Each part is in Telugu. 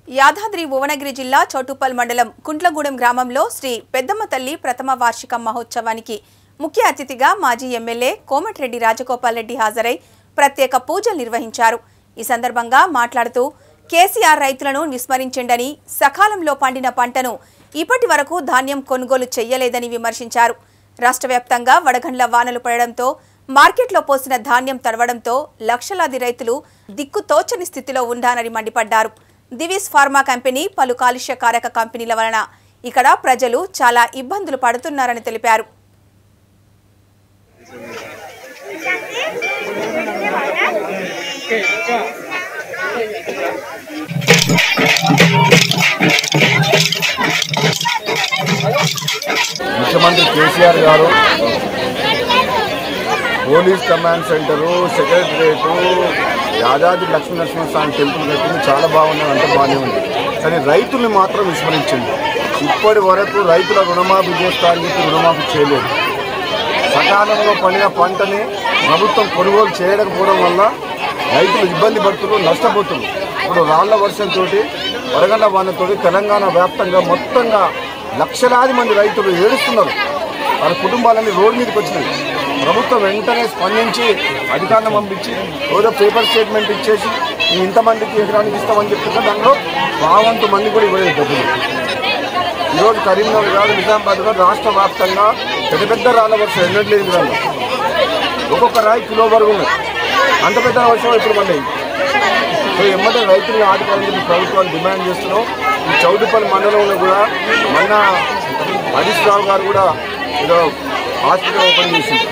యాదాద్రి భువనగిరి జిల్లా చౌటుప్పల్ మండలం కుంట్లగూడెం గ్రామంలో శ్రీ పెద్దమ్మ తల్లి ప్రథమ వార్షిక మహోత్సవానికి ముఖ్య అతిథిగా మాజీ ఎమ్మెల్యే కోమటిరెడ్డి రాజగోపాల్ రెడ్డి హాజరై ప్రత్యేక పూజలు నిర్వహించారు ఈ సందర్భంగా మాట్లాడుతూ కేసీఆర్ రైతులను విస్మరించిండని సకాలంలో పండిన పంటను ఇప్పటి వరకు ధాన్యం కొనుగోలు చేయలేదని విమర్శించారు రాష్ట్ర వ్యాప్తంగా వడగండ్ల వానలు పడడంతో మార్కెట్లో పోసిన ధాన్యం తడవడంతో లక్షలాది రైతులు దిక్కుతోచని స్థితిలో ఉన్నారని మండిపడ్డారు దివిస్ ఫార్మా కంపెనీ పలు కాలుష్యకారక కంపెనీల వలన ఇక్కడ ప్రజలు చాలా ఇబ్బందులు పడుతున్నారని తెలిపారు ముఖ్యమంత్రి కేసీఆర్ గారు police command center secretariat Yadadri Lakshmi Narasimhaswamy temple కట్టింది చాలా బాగున్నది అంత బాగానే ఉంది కానీ రైతుల్ని మాత్రం విస్మరించింది ఇప్పటి వరకు రైతుల రుణమాఫీ చేస్తా అని చెప్పి రుణమాఫీ చేయలేదు సకాలంలో పండిన పంటని ప్రభుత్వం కొనుగోలు చేయకపోవడం వల్ల రైతులు ఇబ్బంది పడుతున్నారు నష్టపోతున్నారు ఇప్పుడు రాళ్ల వర్షంతో వరగండ్ల వానతో తెలంగాణ వ్యాప్తంగా మొత్తంగా లక్షలాది మంది రైతులు ఏడుస్తున్నారు వాళ్ళ కుటుంబాలన్నీ రోడ్డు మీదకి వచ్చినాయి ప్రభుత్వం వెంటనే స్పందించి అధికారులను పంపించి ఏదో పేపర్ స్టేట్మెంట్ ఇచ్చేసి "ఈ ఇంతమందికి ఎకరానికి ఇస్తామని చెప్తున్నా దానిలో బావంతు మంది కూడా ఇవ్వలేదు డబ్బులు ఈరోజు కరీంనగర్ కాదు నిజామాబాద్ కాదు రాష్ట్ర వ్యాప్తంగా పెద్ద పెద్ద రాళ్ళ వర్షం ఎన్నట్లేదు గ్రామం ఒక్కొక్క రాయి కిలో వరకు ఉన్నది అంత పెద్ద వర్షం ఇప్పుడు మళ్ళీ సో ఎమ్మటే రైతులను ఆదుకోవాలని చెప్పి ప్రభుత్వాలు డిమాండ్ చేస్తున్నాం ఈ చౌటుపల్లి మండలంలో కూడా మొన్న హరీష్ రావు గారు కూడా ఏదో హాస్పిటల్ ఓపెన్ చేసింది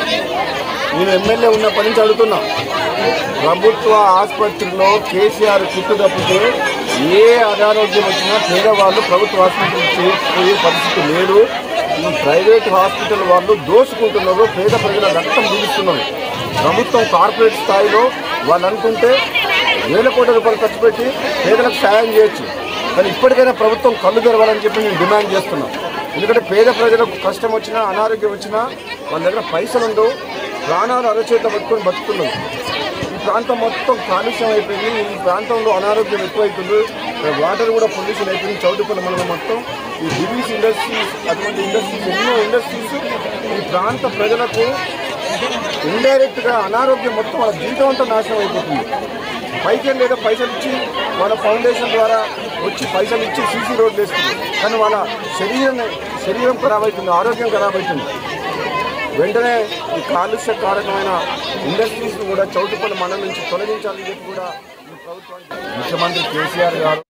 నేను ఎమ్మెల్యే ఉన్నప్పటి నుంచి అడుగుతున్నా ప్రభుత్వ ఆసుపత్రిలో కేసీఆర్ చుట్టు తప్పితే ఏ అనారోగ్యం వచ్చినా పేదవాళ్ళు ప్రభుత్వ ఆసుపత్రికి చేర్చుకునే పరిస్థితి లేదు ఈ ప్రైవేట్ హాస్పిటల్ వాళ్ళు దోసుకుంటున్నారు పేద ప్రజల రక్తం పీలుస్తున్నారు ప్రభుత్వం కార్పొరేట్ స్థాయిలో వాళ్ళు అనుకుంటే వేల కోట్ల రూపాయలు ఖర్చు పెట్టి పేదలకు సాయం చేయొచ్చు కానీ ఇప్పటికైనా ప్రభుత్వం కళ్ళు తెరవాలని చెప్పి నేను డిమాండ్ చేస్తున్నాం ఎందుకంటే పేద ప్రజలకు కష్టం వచ్చినా అనారోగ్యం వచ్చినా వాళ్ళ దగ్గర పైసలు ఉండవు ప్రాణాలు అరచేత పట్టుకొని బతుకుతున్నాం ఈ ప్రాంతం మొత్తం కాలుష్యం అయిపోయింది ఈ ప్రాంతంలో అనారోగ్యం ఎక్కువైతుంది ఇక్కడ వాటర్ కూడా పొల్యూషన్ అయిపోయింది చౌటుపల్లి మండలం మొత్తం ఈ దివీస్ ఇండస్ట్రీస్ అటువంటి ఇండస్ట్రీస్ ఎన్నో ఇండస్ట్రీస్ ఈ ప్రాంత ప్రజలకు ఇండైరెక్ట్ గా అనారోగ్యం మొత్తం వాళ్ళ జీవితం అంతా నాశనం అయిపోతుంది పైకి లేదా పైసలు ఇచ్చి వాళ్ళ ఫౌండేషన్ ద్వారా వచ్చి పైసలు ఇచ్చి సీసీ రోడ్లు వేస్తుంది కానీ వాళ్ళ శరీరం శరీరం ఖరాబ్ అవుతుంది ఆరోగ్యం ఖరాబ్ అవుతుంది వెంటనే ఈ కాలుష్య కారకమైన ఇండస్ట్రీస్ కూడా చౌటుపల్లి మండలం నుంచి తొలగించాలని చెప్పి కూడా ఈ ప్రభుత్వానికి ముఖ్యమంత్రి కేసీఆర్ గారు